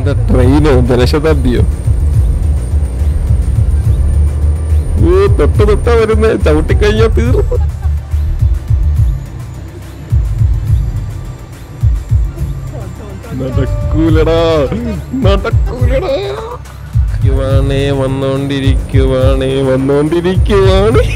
എന്താ ട്രെയിനോ ജനശതാബ്ദിയോ ഓ തൊട്ട് തൊട്ടാ വരുന്നേ ചവിട്ടിക്കഴിഞ്ഞാ തീർന്നു നടക്കൂലടാ നടക്കൂലടാ ഇരിക്കുവാണേ വന്നോണ്ടിരിക്കുവാണേ വന്നോണ്ടിരിക്കുവാണേ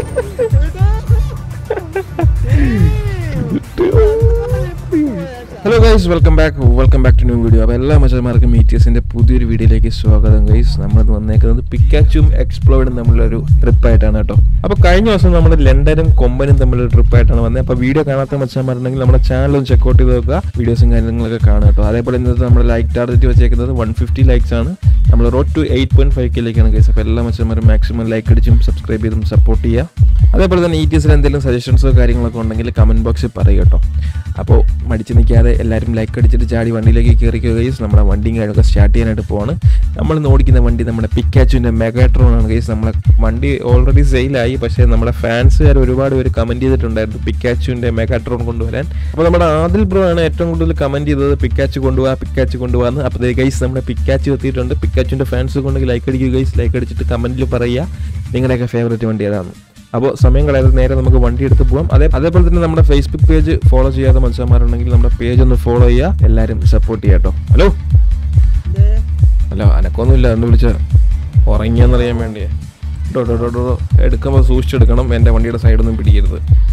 hello guys welcome back welcome back to new video അപ്പോൾ എല്ലാ മച്ചന്മാർക്കും മീറ്റിയസിന്റെ പുതിയൊരു വീഡിയോയിലേക്ക് സ്വാഗതം ഗൈസ് നമ്മൾ വന്നേക്കുന്നത് പിക്കാച്ചും എക്സ്പ്ലോയിഡും തമ്മിലൊരു ട്രിപ്പായിട്ടാണ് കേട്ടോ അപ്പോൾ കഴിഞ്ഞ ദിവസം നമ്മൾ ലണ്ടനും കൊമ്പനും തമ്മിലൊരു ട്രിപ്പായിട്ടാണ് വന്നത് അപ്പോൾ വീഡിയോ കാണാത്ത മച്ചന്മാരുണ്ടെങ്കിൽ നമ്മുടെ ചാനൽ ഒന്ന് ചെക്കൗട്ട് ചെയ്ത് നോക്കുക വീഡിയോസും കാര്യങ്ങളൊക്കെ കാണുക കേട്ടോ അതേപോലെ ഇന്നത്തെ നമ്മൾ ലൈക്ക് ടാർഗറ്റ് വെച്ചേക്കുന്നത് വൺ ഫിഫ്റ്റി ലൈക്സ് ആണ് നമ്മൾ road to eight point five കെയിലേക്കാണ് ഗൈസ് അപ്പോൾ എല്ലാ മച്ചന്മാരും മാക്സിമം ലൈക്ക് അടിച്ചും സബ്സ്ക്രൈബ് ചെയ്തും സപ്പോർട്ട് ചെയ്യുക അതേപോലെ തന്നെ ഇ ടി എസിൽ എന്തെങ്കിലും സജഷൻസോ കാര്യങ്ങളൊക്കെ ഉണ്ടെങ്കിൽ കമൻറ്റ് ബോക്സിൽ പറയുക കേട്ടോ അപ്പോൾ മടിച്ച് നിൽക്കാതെ എല്ലാവരും ലൈക്ക് അടിച്ചിട്ട് ചാടി വണ്ടിയിലേക്ക് കയറിക്കുക ഗൈസ് നമ്മുടെ വണ്ടിയും കാര്യമൊക്കെ സ്റ്റാർട്ട് ചെയ്യാനായിട്ട് പോവാണ് നമ്മൾ ഇന്ന് ഓടിക്കുന്ന വണ്ടി നമ്മുടെ പിക്കാച്ചുവിൻ്റെ മെഗാട്രോൺ ആണ് ഗൈസ് നമ്മളെ വണ്ടി ഓൾറെഡി സെയിലായി പക്ഷേ നമ്മുടെ ഫാൻസുകാർ ഒരുപാട് പേര് കമൻറ്റ് ചെയ്തിട്ടുണ്ടായിരുന്നു പിക്കാച്ചുവിൻ്റെ മെഗാട്രോൺ കൊണ്ടുവരാൻ അപ്പോൾ നമ്മുടെ ആദിൽ ബ്രോ ആണ് ഏറ്റവും കൂടുതൽ കമൻറ്റ് ചെയ്തത് പിക്കാച്ച് കൊണ്ടുപോകാം പിക്കാച്ച് കൊണ്ടുപോകാന്ന് അപ്പോൾ ഗൈസ് നമ്മുടെ പിക്കാച്ച് എത്തിയിട്ടുണ്ട് പിക്കാച്ചുവിൻ്റെ ഫാൻസ് കൊണ്ടെങ്കിൽ ലൈക്ക് അടിക്കുക ഗൈസ് ലൈക്ക് അടിച്ചിട്ട് കമൻറ്റിൽ പറയുക നിങ്ങളുടെയൊക്കെ ഫേവറേറ്റ് വണ്ടി ഏതാണ് അപ്പോൾ സമയം കളയാതെ നേരെ നമുക്ക് വണ്ടി എടുത്ത് പോകാം അതേ അതേപോലെ തന്നെ നമ്മുടെ ഫേസ്ബുക്ക് പേജ് ഫോളോ ചെയ്യാത്ത മനുഷ്യന്മാരുണ്ടെങ്കിൽ നമ്മുടെ പേജ് ഒന്ന് ഫോളോ ചെയ്യുക എല്ലാവരും സപ്പോർട്ട് ചെയ്യാം കേട്ടോ ഹലോ ഹലോ അനക്കൊന്നുമില്ല എന്ന് വിളിച്ച ഉറങ്ങിയെന്നറിയാൻ വേണ്ടിയേ ഡോ ഡോ ഡോ ഡോ ഡോ. എടുക്കുമ്പോൾ സൂക്ഷിച്ചെടുക്കണം എൻ്റെ വണ്ടിയുടെ സൈഡൊന്നും പിടിക്കരുത്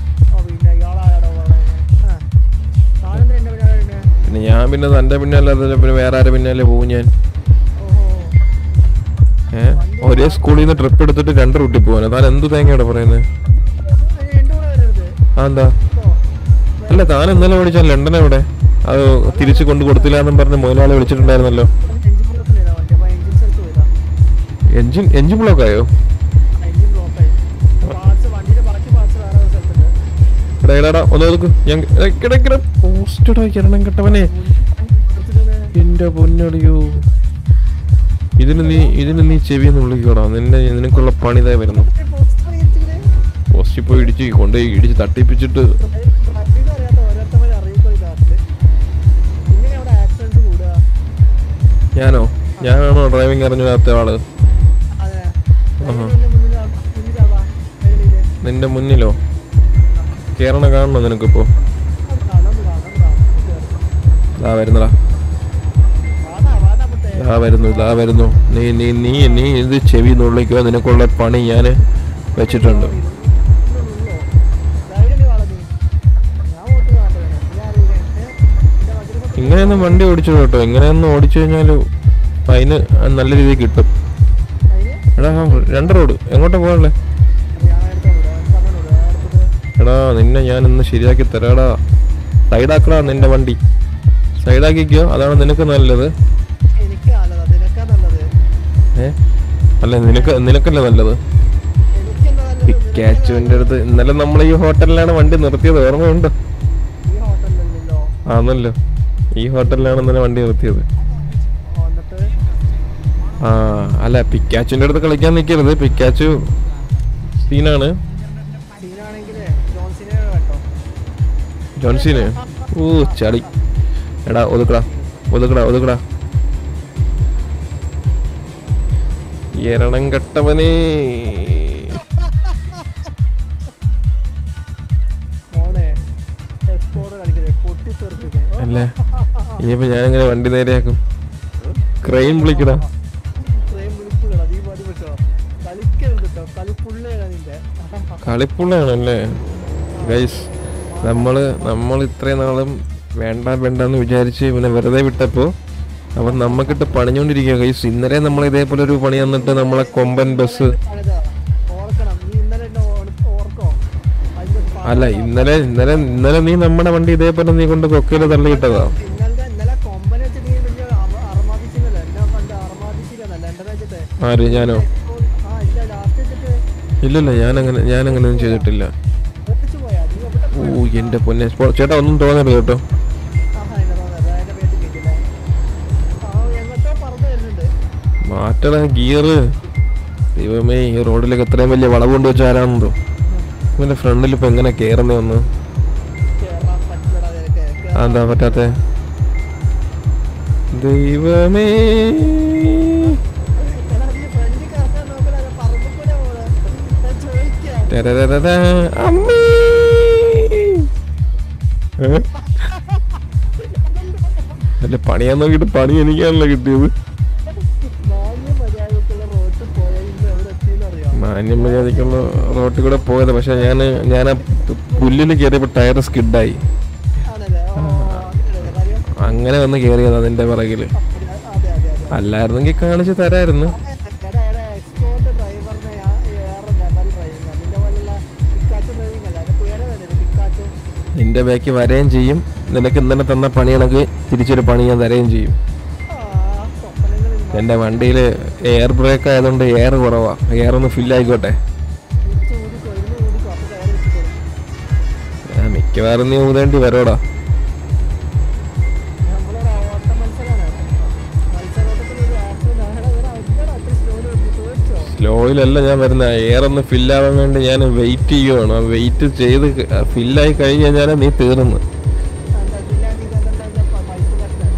പിന്നെ ഞാൻ പിന്നെ തൻ്റെ പിന്നാലെ അതല്ല പിന്നെ വേറെ ആരെ പിന്നാലെ പോകും ഞാൻ ഏഹ് ഒരേ സ്കൂളിൽ നിന്ന് ട്രിപ്പ് എടുത്തിട്ട് രണ്ട് റൂട്ടിൽ പോകാനോ താൻ എന്ത് തേങ്ങയുടെ പറയുന്നത് ആ എന്താ അല്ല താൻ ഇന്നലെ വിളിച്ച ലണ്ടൻ എവിടെ അത് തിരിച്ചു കൊണ്ട് കൊടുത്തില്ല എന്നും പറഞ്ഞ് മുതലാളി വിളിച്ചിട്ടുണ്ടായിരുന്നല്ലോ എഞ്ചിൻ എഞ്ചിൻ ബ്ലോക്ക് ആയോ എടാ എടാ എടാ, ഒന്ന് ഒതുക്ക് ഞാൻ പോസ്റ്റഡാ കിരണം കെട്ടവനെ എന്റെ പൊന്നടിയോ ഇതിന് നീ ഇതിന് നീ ചെവിയെന്ന് വിളിക്കോടാ നിന്നെ നിനക്കുള്ള പണിതാ വരുന്നു പോസ്റ്റിൽ പോയി ഇടിച്ച് കൊണ്ടുപോയി ഇടിച്ച് തട്ടിപ്പിച്ചിട്ട് ഞാനോ ഞാനാണോ ഡ്രൈവിംഗ് അറിഞ്ഞില്ലാത്ത ആള് നിന്റെ മുന്നിലോ കേറണ കാണണോ നിനക്കിപ്പോ ഇതാ വരുന്നടാ ഇതാ വരുന്നു ഇതാ വരുന്നു നീ നീ നീ നീ ഇത് ചെവി നുള്ളിക്കോ നിനക്കുള്ള പണി ഞാൻ വെച്ചിട്ടുണ്ട് ഇങ്ങനെയൊന്നും വണ്ടി ഓടിച്ചു കേട്ടോ ഇങ്ങനെയൊന്നും ഓടിച്ചു കഴിഞ്ഞാൽ അതിന് നല്ല രീതിയിൽ കിട്ടും എടാ ആ, രണ്ട് റോഡ് എങ്ങോട്ടാ പോകാനുള്ളേ എടാ നിന്നെ ഞാൻ ഇന്ന് ശരിയാക്കി തരാടാ സൈഡാക്കടാ നിന്റെ വണ്ടി സൈഡാക്കിക്കോ അതാണ് നിനക്ക് നല്ലത് എനിക്ക് നല്ലതാ നിനക്കാ നല്ലത് ഏ അല്ല നിനക്ക് നിനക്കല്ലേ നല്ലത് എനിക്കെന്താ നല്ലത് കാച്ചുവിന്റെ അടുത്ത് ഇന്നലെ നമ്മൾ ഈ ഹോട്ടലിലാണ് വണ്ടി നിർത്തിയത് ഓർമ്മയുണ്ടോ ഈ ഹോട്ടലിലല്ലോ ആന്നല്ലോ ഈ ഹോട്ടലിലാണ് ഇന്നലെ വണ്ടി നിർത്തിയത് എന്നിട്ട് ആ അല്ല പിക്കാച്ചുവിന്റെ അടുത്ത് കളിക്കാൻ നിൽക്കരുത് പിക്കാച്ചു സീനാണ് സീനാണെങ്കിലേ ജോൺസിനെ കേട്ടോ ജോൺസീന് ഓ ചളി എടാ ഒതുക്കടാ ഒതുക്കടാ ഒതുക്കടാ എരണം കെട്ടവനേ മോനെ എക്സ്പോർട്ട് കളിക്കലേ പൊട്ടി തെറിപ്പിക്കേ അല്ലേ ഇനിയിപ്പോ ഞാനെങ്ങനെ വണ്ടി നേരെയാക്കും ക്രെയിൻ വിളിക്കടാ ട്രെയിൻ വിളിപ്പുകൾ അതീ പാടി വെച്ചോ കളിക്കരുത് കേട്ടോ കളിപ്പുള്ളിയാണ് നിന്റെ കളിപ്പുള്ളയാണല്ലേ ഗൈസ് നമ്മള് നമ്മൾ ഇത്രയും നാളും വേണ്ട വേണ്ടെന്ന് വിചാരിച്ച് ഇവനെ വെറുതെ വിട്ടപ്പോ അവൻ നമ്മക്കിട്ട് പണിഞ്ഞോണ്ടിരിക്കുക ഗൈസ് ഇന്നലെ നമ്മൾ ഇതേപോലെ ഒരു പണി തന്നിട്ട് നമ്മളെ കൊമ്പൻ ബസ് പണിതാ. ഓർക്കണം നീ ഇന്നലെ എന്നെ ഓർ- ഓർക്കോ അതിന്റെ പ- അല്ല ഇന്നലെ ഇന്നലെ ഇന്നലെ നീ നമ്മുടെ വണ്ടി ഇതേപോലെ നീ കൊണ്ട് കൊക്കയില് തള്ളിയിട്ടതാ ഇന്നലത്തെ ഇന്നലെ കൊമ്പനെ വെച്ച് നീ വലിയ അറമാദിച്ചില്ലല്ലോ എന്നെ പണ്ട് അറമാദിച്ചില്ല ലണ്ടൻ വെച്ചിട്ട് ആര് ഞാനോ ആ ഇല്ല ലാസ്റ്റ് വെച്ചിട്ട് ഇല്ലല്ല ഞാനങ്ങനെ ഞാനങ്ങനെ ഒന്നും ചെയ്തിട്ടില്ല ഓടിച്ചു പോയാ നീ എവിടെ ഓ എന്റെ പൊന്നെ സ്പോ- ചേട്ടാ ഒന്നും തോന്നരുത് കേട്ടോ ആഹാ, എന്നെ തോന്നുന്നത്. അതിന്റെ പേരിൽ കേട്ടില്ലേ? ആ, എങ്ങോട്ടോ പറന്ന് വരുന്നുണ്ട്. മാറ്റണ ഗിയറ് ദൈവമേ ഈ റോഡിലേക്ക് എത്രയും വലിയ വളവ് കൊണ്ട് വെച്ച ആരാണെന്നോ ഇവന്റെ ഫ്രണ്ടിൽ ഇപ്പൊ എങ്ങനെ കേറുന്നേ ഒന്ന് കേറാൻ പറ്റില്ലടാ നിനക്ക്. കേറാൻ ആ, എന്താ പറ്റാത്തെ ദൈവമേ എടാ നീ ഫ്രണ്ടിൽ കറക്കാൻ നോക്കണ പറമ്പിൽ കൂടെ പോണെ ഞാൻ ചോദിക്കാം ടരരരര, അമ്മേ. ഏ? അല്ല പണിയാൻ നോക്കിട്ട് പണി എനിക്കാണല്ലോ കിട്ടിയത് മാന്യ മര്യാദക്കുള്ള റോട്ടിൽ പോയ ഇന്ന് എവിടെ എത്തിയെന്ന് അറിയാം മാന്യം മര്യാദക്കുള്ള റോട്ടിൽ കൂടെ പോയത് പക്ഷെ ഞാൻ ഞാൻ ആ പുല്ലിൽ കയറിയപ്പോൾ ടയർ സ്കിഡായി ആണല്ലേ ഓ അങ്ങനെയല്ലേ കാര്യം അങ്ങനെ വന്ന് കയറിയത് അതിന്റെ പിറകില് അതെ അതെ അതെ അല്ലായിരുന്നെങ്കിൽ കാണിച്ചു തരായിരുന്നു എടാ എടാ എക്സ്പോർട്ട് ഡ്രൈവറിനെ ഏറെ ലെവൽ ഡ്രൈവിംഗ് നിന്റെ പോലുള്ള പിക്കാച്ചു ഡ്രൈവിംഗ് അല്ല അതിന്റെ പേര് തന്നെ പിക്കാച്ചു നിന്റെ ബാക്കി വരെയും ചെയ്യും നിനക്ക് ഇന്നലെ തന്ന പണി കണക്ക് തിരിച്ചൊരു പണി ഞാൻ തരുകയും ചെയ്യും ആ സ്വപ്നങ്ങളിൽ എൻ്റെ വണ്ടിയിൽ എയർ ബ്രേക്ക് ആയതുകൊണ്ട് എയർ കുറവാ എയർ ഒന്ന് ഫില്ല് ആയിക്കോട്ടെ തിരിച്ചു ഊതിക്കോ ഇരുന്ന് ഊതിക്കോ അപ്പൊ കയറി വെച്ചിക്കോളും ആ, മിക്കവാറും നീ ഊതേണ്ടി വരോടാ നമ്മളൊരു ഓട്ട മത്സരമാണ് മത്സരത്തിൽ ഒരു ആക്സിഡന്റ് ആണ് ഇവിടെ ഇവിടെ അത്ര സ്ലോയിൽ വരുന്നു ചോദിച്ചോ സ്ലോയിലല്ല ഞാൻ വരുന്ന എയർ ഒന്ന് fill ആവാൻ വേണ്ടി ഞാൻ വെയിറ്റ് ചെയ്യുവാണ് ആ വെയിറ്റ് ചെയ്ത് ഫില്ലായി കഴിഞ്ഞ് കഴിഞ്ഞാൽ നീ തീർന്നു എന്താ ജില്ലാതി കണ്ടെന്താ പൈപ്പ് കട്ട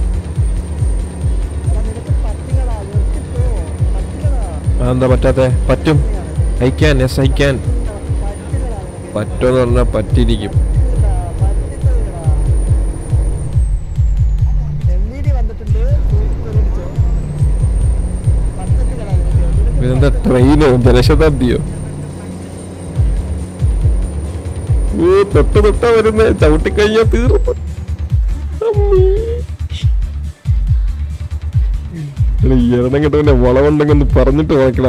എടാ നിനക്ക് പറ്റികളാ നിർത്തിപ്പോ പറ്റികളാ അതെന്താ പറ്റാത്തെ പറ്റും I can yes I can പറ്റികളാ നിനക്ക് പറ്റുമെന്ന് പറഞ്ഞാൽ പറ്റിയിരിക്കും എംവിഡി വന്നിട്ടുണ്ട് അടിച്ചോ പത്തത്തികളാ നിനക്ക് ഇതെന്താ ട്രെയിനോ ജനശതാബ്ദിയോ ഓ തൊട്ട് തൊട്ടാ വരുന്നേ ചവിട്ടിക്കഴിഞ്ഞാ തീർന്നു അമ്മീ. എടാ, ഈ എണ്ണം കേട്ടവന്റെ വളവുണ്ടെങ്കിൽ ഒന്ന് പറഞ്ഞിട്ട് വളക്കണ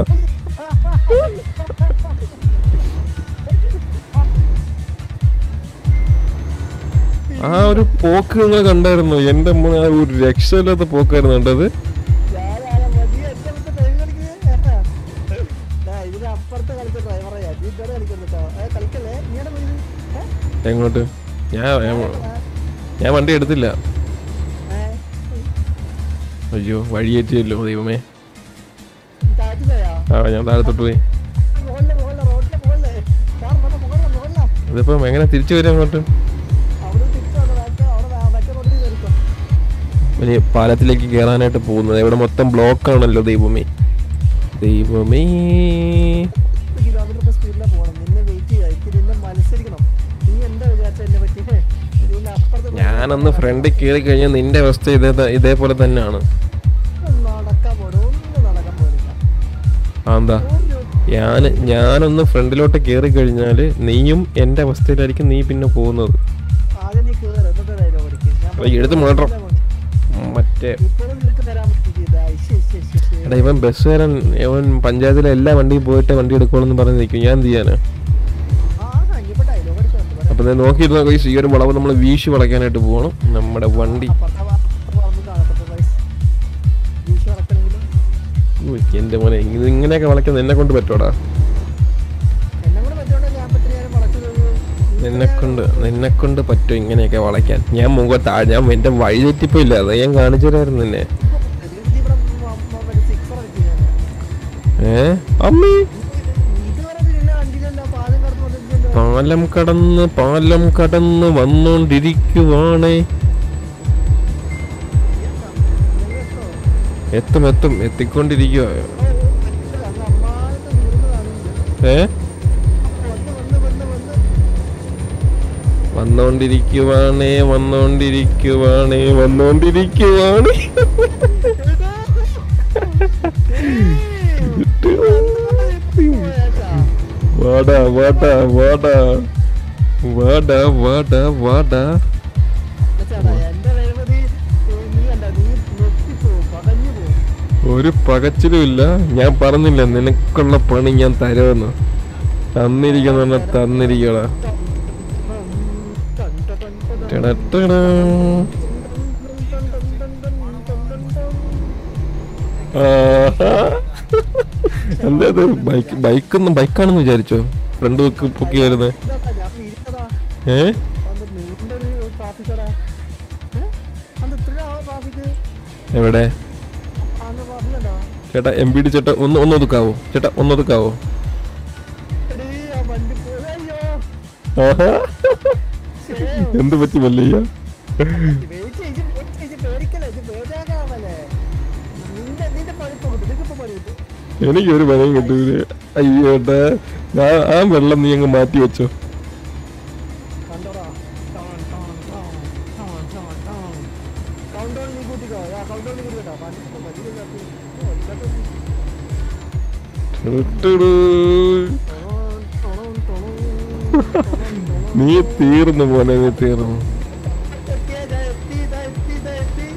ആ ഒരു പോക്ക് നിങ്ങൾ കണ്ടായിരുന്നു എന്റെ മോനെ ആ ഒരു രക്ഷയില്ലാത്ത പോക്കായിരുന്നു കണ്ടത് ഞാനാണ് മതി എന്റെ അടുത്ത് ഡ്രൈവ് കളിക്കുന്നത് ഇതിന് അപ്പുറത്ത് കളിച്ച ഡ്രൈവറാ നീ ഇതുവരെ കളിക്കുന്നു കേട്ടോ ഏ കളിക്കല്ലേ നീയുടെ പോയി എങ്ങോട്ട് ഞാൻ ഞാൻ- ഞാൻ വണ്ടി എടുത്തില്ല അയ്യോ വഴിയേറ്റിയല്ലോ ദൈവമേ താഴ്ചയാ ആ ഞാൻ താഴത്തോട്ട് പോയി മുകളിലെ മുകളിലെ റോഡിന്റെ മുകളിലെ സാർ മറ്റേ മുകളിലെ മുകളിലാ ഇതിപ്പം എങ്ങനെ തിരിച്ചു വരും അങ്ങോട്ട് അവിടെ തിരിച്ചു വന്ന് മറ്റേ അവിടെ വേ- മറ്റേ റോഡിൽ കയറിക്കോ വലിയ പാലത്തിലേക്ക് കയറാനായിട്ട് പോകുന്നത് ഇവിടെ മൊത്തം ബ്ലോക്ക് ആണല്ലോ ദൈവമേ ദൈവമേ കിലോമീറ്റർ പെർ സ്പീഡിലാണ് പോകണം നിന്നെ വെയിറ്റ് ചെയ്യാം എനിക്ക് നിന്നെ മത്സരിക്കണം നീ എന്താ വിചാരിച്ച എന്നെ പറ്റി നിന്നെ അപ്പുറത്ത് പോയി ഞാനൊന്ന് ഫ്രണ്ടിൽ കയറി കഴിഞ്ഞാൽ നിന്റെ അവസ്ഥ ഇതേ ഇതേപോലെ തന്നെയാണ് നടക്കാൻ പോലും ഒന്നും നടക്കാൻ പോലില്ല ആ എന്താ ഞാൻ ഞാനൊന്ന് ഫ്രണ്ടിലോട്ട് കയറി കഴിഞ്ഞാൽ നീയും എൻ്റെ അവസ്ഥയിലായിരിക്കും നീ പിന്നെ പോകുന്നത് ആദ്യം നീ കേറ് എന്നിട്ട് ഡയലോഗ് അടിക്കും ഞാൻ അപ്പൊ എടുത്ത് മാറ്റണം. മറ്റേ ഇപ്പോഴും നിനക്ക് തരാൻ പറ്റില്ല ശ്ശേ, ശ്ശേ, ശ്ശേ, ശ്ശേ. എടാ ഇവൻ ബസ്സുകാരൻ ഇവൻ പഞ്ചായത്തിലെ എല്ലാ വണ്ടിയും പോയിട്ട് വണ്ടി എടുക്കണമെന്ന് പറഞ്ഞ് നിൽക്കും ഞാൻ എന്ത് ചെയ്യാനാ ആ ഇനിയിപ്പോ ഡയലോഗ് അടിച്ചോണ്ട് അപ്പൊ ഞാൻ നോക്കിയിരുന്ന കൈസ് ഈ ഒരു വളവ് നമ്മൾ വീശി വളയ്ക്കാനായിട്ട് പോകണം നമ്മുടെ വണ്ടി അപ്പുറത്തെ പറമ്പ് കാണത്തപ്പോ guys. വീശി നടക്കണമെങ്കിൽ ഉയ്, എന്റെ മോനെ ഇത് ഇങ്ങനെയൊക്കെ വളയ്ക്കാൻ എന്നെ കൊണ്ട് പറ്റോടാ എന്നെ കൂടെ പറ്റോണ്ട് ഞാൻ പറ്റില്ല ഞാൻ വളച്ചു നിന്നെ കൊണ്ട് നിന്നെ കൊണ്ട് പറ്റും ഇങ്ങനെയൊക്കെ വളയ്ക്കാൻ ഞാൻ മുഖത്ത് ആ- ഞാൻ എന്റെ വഴി തെറ്റിപ്പോയില്ല അത് ഞാൻ കാണിച്ചു തരായിരുന്നു നിന്നെ സിക്സർ അടിച്ചു ഞാൻ ഏ അമ്മേ ഇതുവരെ പിന്നെ വണ്ടിയിലല്ല പാലം കടന്നു പാലം കടന്ന് പാലം കടന്ന് വന്നോണ്ടിരിക്കുവാണേ എത്തും എത്തും എത്തിക്കൊണ്ടിരിക്കുക ഏ വന്നോണ്ടിരിക്കുവാണേ വന്നോണ്ടിരിക്കുവാണേ വന്നോണ്ടിരിക്കുവാണേ വാടാ വാടാ വാടാ വാടാ വാടാ വാടാ എന്റെ വരുമതി നീ കണ്ട നീ നെറ്റിപ്പോവും പകഞ്ഞു പോവും ഒരു പകച്ചിലും ഇല്ല ഞാൻ പറഞ്ഞില്ല നിനക്കുള്ള പണി ഞാൻ തരുമെന്ന് തന്നിരിക്കുന്ന പറഞ്ഞാ തന്നിരിക്കടാ ടെടട്ടെടാ. ആഹാ. എന്താ ഇത് ബൈക്ക് ബൈക്കൊന്നും ബൈക്കാണെന്ന് വിചാരിച്ചോ ഫ്രണ്ട് വെക്ക് പൊക്കി വരുന്നത് ഏ എവിടെ ചേട്ടാ എം ബി ഡി ചേട്ടാ ഒന്ന് ഒന്ന് ഒതുക്കാവോ ചേട്ടാ ഒന്ന് ഒതുക്കാവോ ആഹാ. എന്ത് പറ്റി മല്ലയ്യ പണിപ്പോ കിട്ടും നിനക്കിപ്പോ പണി കിട്ടും എനിക്കൊരു പണിയും കിട്ടൂല അയ്യോട്ടെ ഞാൻ ആ വെള്ളം നീ അങ്ങ് മാറ്റി വെച്ചോ കണ്ടോടാ കൗണ്ട് ഡൗൺ നീ കൂട്ടിക്കോ കൗണ്ട് ഡൗൺ നീ കൂട്ടിക്കോ പണിപ്പോ വലിയ ടുട്ടുടു. നീ തീർന്നു പോലെ നീ തീർന്നു എത്തി ഇതാ എത്തി ഇതാ എത്തി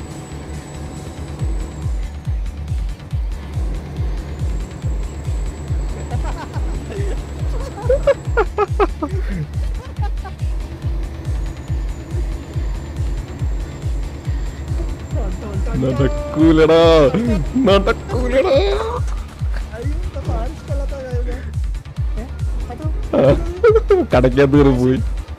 നടക്കൂലടാ നടക്കൂലടാ അയ്യോ പാലിഷ് കൊള്ളാത്ത കാര്യം ഏ അതോ കടക്കകത്ത് കയറി പോയി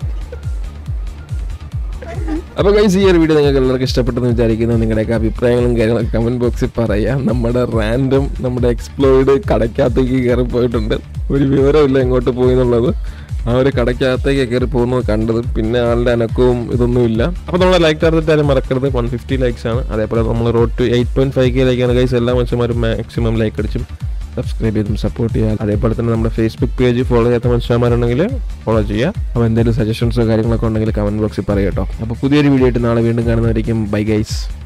അപ്പൊ ഗൈസ് ഈ ഒരു വീഡിയോ നിങ്ങൾക്ക് എല്ലാവർക്കും ഇഷ്ടപ്പെട്ടെന്ന് വിചാരിക്കുന്നു നിങ്ങളുടെയൊക്കെ അഭിപ്രായങ്ങളും കാര്യങ്ങളൊക്കെ കമന്റ് ബോക്സിൽ പറയാം നമ്മുടെ റാൻഡം നമ്മുടെ എക്സ്പ്ലോയിഡ് കടക്കകത്തേക്ക് കയറി പോയിട്ടുണ്ട് ഒരു വിവരമില്ല എങ്ങോട്ട് പോയി എന്നുള്ളത് ആ ഒരു കടക്കകത്തേക്ക് കയറി പോകുന്നത് കണ്ടത് പിന്നെ ആളുടെ അനക്കവും ഇതൊന്നുമില്ല അപ്പോൾ നമ്മളെ ലൈക്ക് ടാർഗറ്റ് ആരും മറക്കരുത് വൺ ഫിഫ്റ്റി ലൈക്സ് ആണ് അതേപോലെ നമ്മൾ road to eight point five കെയിലേക്കാണ് ഗൈസ് എല്ലാ മനുഷ്യന്മാരും മാക്സിമം ലൈക്ക് അടിച്ചും സബ്സ്ക്രൈബ് ചെയ്തും സപ്പോർട്ട് ചെയ്യുക അതേപോലെ തന്നെ നമ്മുടെ ഫേസ്ബുക്ക് പേജ് ഫോളോ ചെയ്യാത്ത മനുഷ്യന്മാരുണ്ടെങ്കിൽ ഫോളോ ചെയ്യുക അപ്പോൾ എന്തെങ്കിലും സജഷൻസോ കാര്യങ്ങളൊക്കെ ഉണ്ടെങ്കിൽ കമന്റ് ബോക്സിൽ പറയാം കേട്ടോ അപ്പോൾ പുതിയൊരു വീഡിയോ ആയിട്ട് നാളെ വീണ്ടും കാണുന്നതായിരിക്കും ബൈ ഗൈസ്